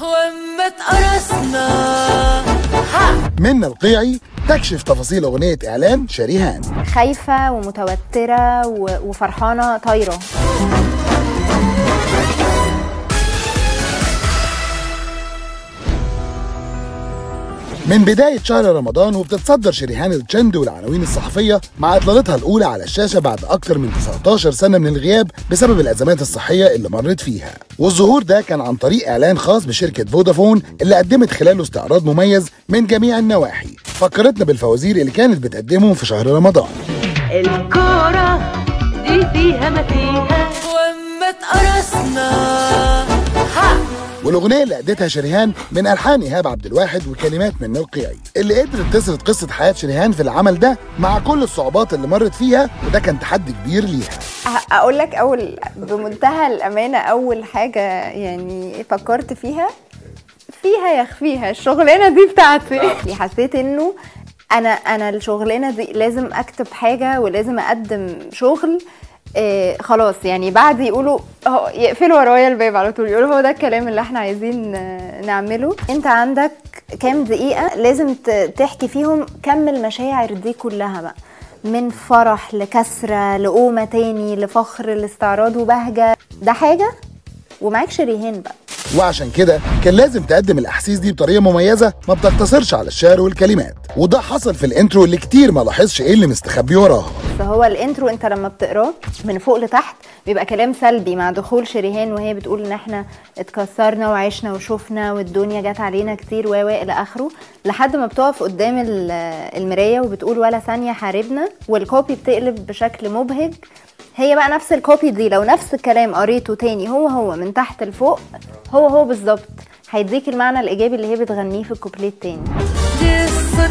واما اتقرصنا ها منى القيعي تكشف تفاصيل أغنية إعلان شريهان خايفة ومتوترة و- وفرحانة طايرة من بداية شهر رمضان وبتتصدر شريهان الترند والعناوين الصحفية مع إطلالتها الأولى على الشاشة بعد أكتر من 19 سنة من الغياب بسبب الأزمات الصحية اللي مرت فيها والظهور ده كان عن طريق إعلان خاص بشركة فودافون اللي قدمت خلاله استعراض مميز من جميع النواحي فكرتنا بالفوازير اللي كانت بتقدمهم في شهر رمضان الكورة دي فيها ما فيها واما اتقرصنا ها والأغنية اللي أدتها شريهان من ألحان إيهاب عبد الواحد وكلمات منى القيعي اللي قدرت تسرد قصة حياة شريهان في العمل ده مع كل الصعوبات اللي مرت فيها وده كان تحدي كبير ليها أ- اقول لك اول بمنتهى الامانه اول حاجه يعني فكرت فيها فيها يخفيها الشغلانه دي بتاعتي حسيت انه انا انا الشغلانه دي لازم اكتب حاجه ولازم اقدم شغل إيه خلاص يعني بعد يقولوا اهو يقفلوا ورايا الباب على طول يقولوا هو ده الكلام اللي احنا عايزين آه، نعمله انت عندك كام دقيقه لازم ت- تحكي فيهم كم المشاعر دي كلها بقى من فرح لكسرة لقومة تاني لفخر لاستعراض وبهجة ده حاجة ومعاك شريهان بقى وعشان كده كان لازم تقدم الأحاسيس دي بطريقة مميزة ما بتقتصرش على الشعر والكلمات وده حصل في الانترو اللي كتير ما لاحظش ايه اللي مستخبي وراها فهو الانترو انت لما بتقراه من فوق لتحت بيبقى كلام سلبي مع دخول شريهان وهي بتقول ان احنا اتكسرنا وعشنا وشفنا والدنيا جت علينا كتير و و الى اخره لحد ما بتقف قدام ال- المرايه وبتقول ولا ثانيه حاربنا والكوبي بتقلب بشكل مبهج هي بقى نفس الكوبي دي لو نفس الكلام قريته تاني هو هو من تحت لفوق هو هو بالظبط هيديك المعنى الايجابي اللي هي بتغنيه في الكوبليه التاني دي قصة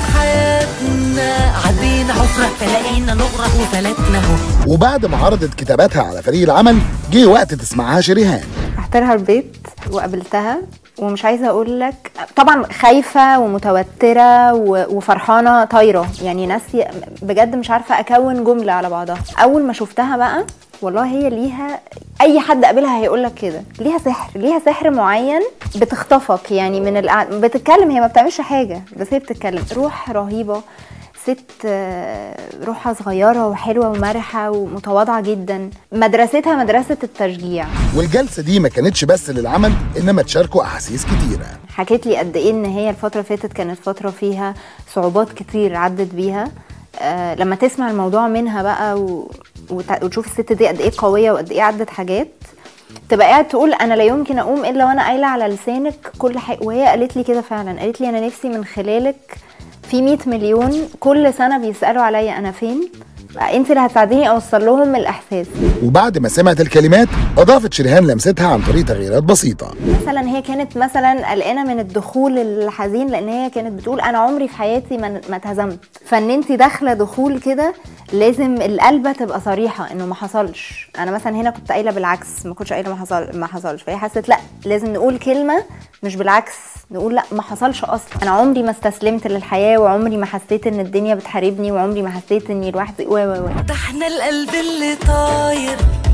حياتنا عدينا حفرة فلقينا نغرق وفلتنا اهو وبعد ما عرضت كتاباتها على فريق العمل جه وقت تسمعها شريهان رحت لها البيت وقابلتها ومش عايزه اقول لك طبعا خايفه ومتوتره و- وفرحانه طايره يعني ناسيه بجد مش عارفه اكون جمله على بعضها اول ما شفتها بقى والله هي ليها اي حد قابلها هيقول لك كده ليها سحر ليها سحر معين بتخطفك يعني من القع... بتتكلم هي ما بتعملش حاجه بس هي بتتكلم روح رهيبه ست آه، روحها صغيرة وحلوة ومرحة ومتواضعة جدا مدرستها مدرسة التشجيع والجلسة دي ما كانتش بس للعمل إنما تشاركوا أحاسيس كتيرة حكيت لي قد ايه ان هي الفتره اللي فاتت كانت فتره فيها صعوبات كتير عدت بيها آه لما تسمع الموضوع منها بقى و... وت... وتشوف الست دي قد ايه قويه وقد ايه عدت حاجات تبقى قاعد تقول انا لا يمكن اقوم الا وانا قايله على لسانك كل حاجه وهي قالت لي كده فعلا قالت لي انا نفسي من خلالك في 100 مليون كل سنه بيسالوا عليا انا فين انت اللي هتساعديني اوصل لهم الاحساس وبعد ما سمعت الكلمات أضافت شريهان لمستها عن طريق تغييرات بسيطة مثلا هي كانت مثلا قلقانه من الدخول الحزين لان هي كانت بتقول انا عمري في حياتي ما ما اتهزمت فان انت داخله دخول كده لازم القلبه تبقى صريحه انه ما حصلش انا مثلا هنا كنت قايله بالعكس ما كنتش قايله ما حصل ما حصلش فهي حست لا لازم نقول كلمه مش بالعكس نقول لا ما حصلش اصلا انا عمري ما استسلمت للحياه وعمري ما حسيت ان الدنيا بتحاربني وعمري ما حسيت اني لوحدي و و و ده احنا القلب اللي طاير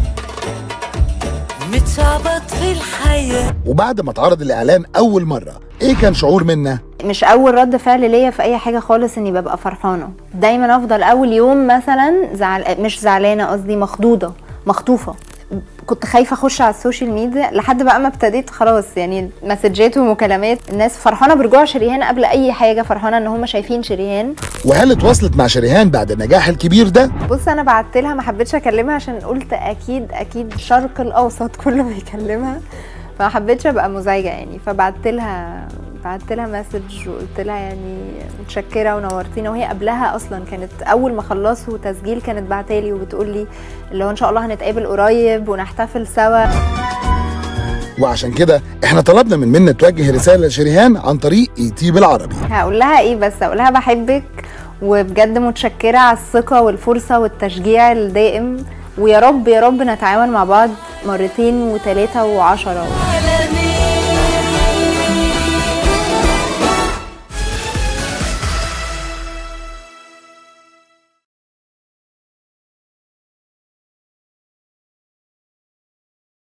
متشعبط في الحياة وبعد ما اتعرض الإعلان أول مرة إيه كان شعور منا؟ مش اول رد فعل ليا في اي حاجه خالص اني ببقى فرحانه دايما افضل اول يوم مثلا زعل مش زعلانه قصدي مخضوضه مخطوفه كنت خايفه اخش على السوشيال ميديا لحد بقى ما ابتديت خلاص يعني مسجات ومكالمات الناس فرحانه برجوع شريهان قبل اي حاجه فرحانه ان هم شايفين شريهان وهل اتواصلت مع شريهان بعد النجاح الكبير ده؟ بص انا بعت لها ما حبيتش اكلمها عشان قلت اكيد اكيد الشرق الاوسط كله بيكلمها فما حبيتش ابقى مزعجه يعني فبعت لها بعت لها مسج وقلت لها يعني متشكره ونورتينا وهي قبلها اصلا كانت اول ما خلصوا تسجيل كانت بعتالي وبتقول لي اللي هو ان شاء الله هنتقابل قريب ونحتفل سوا وعشان كده احنا طلبنا من منا توجه رسالة لشريهان عن طريق اي تي بالعربي هقول لها ايه بس هقول لها بحبك وبجد متشكره على الثقه والفرصه والتشجيع الدائم ويا رب يا رب نتعاون مع بعض مرتين وثلاثه وعشره ولا